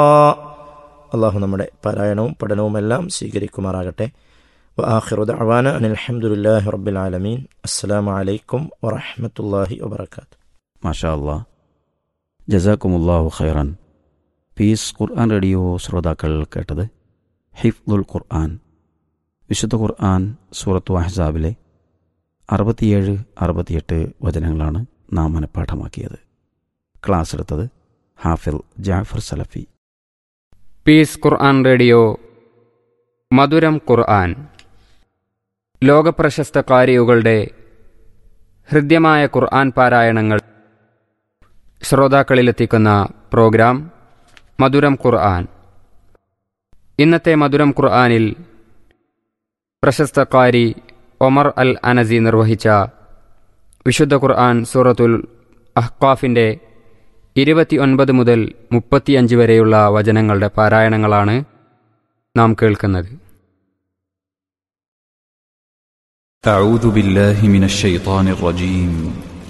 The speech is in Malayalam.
അള്ളാഹു നമ്മുടെ പാരായണവും പഠനവും എല്ലാം സ്വീകരിക്കുമാറാകട്ടെ വആഖിറു ദഅവാന അനിൽ ഹംദുലില്ലാഹി റബ്ബിൽ ആലമീൻ അസ്സലാമു അലൈക്കും വറഹ്മത്തുള്ളാഹി വബറകാതുഹു മാഷാ അല്ലാ ജസാക്കുമുല്ലാഹു ഖൈറൻ പീസ് ഖുർആൻ റേഡിയോ ശ്രോതാക്കൾ കേട്ടത് ഹിഫ്ദുൽ ഖുർആൻ വിശുദ്ധ ഖുർആൻ സൂറത്തു അഹ്സാബിലെ അറുപത്തിയേഴ് അറുപത്തിയെട്ട് വചനങ്ങളാണ് നാം മനഃപ്പാഠമാക്കിയത് ക്ലാസ് എടുത്തത് ഹാഫിൽ ജാഫർ സലഫി പീസ് ഖുർആൻ റേഡിയോ മധുരം ഖുർആൻ ലോകപ്രശസ്ത കാരിയുകളുടെ ഹൃദ്യമായ ഖുർആൻ പാരായണങ്ങൾ ശ്രോതാക്കളിലെത്തിക്കുന്ന പ്രോഗ്രാം മധുരം ഖുർആൻ ഇന്നത്തെ മധുരം ഖുർആനിൽ പ്രശസ്ത കാരി ഒമർ അൽ അനസി നിർവഹിച്ച വിശുദ്ധ ഖുർആൻ സൂറത്തുൽ അഹ്കാഫിൻ്റെ ഇരുപത്തിയൊൻപത് മുതൽ മുപ്പത്തിയഞ്ച് വരെയുള്ള വചനങ്ങളുടെ പാരായണങ്ങളാണ് നാം കേൾക്കുന്നത് أعوذ بالله من الشيطان الرجيم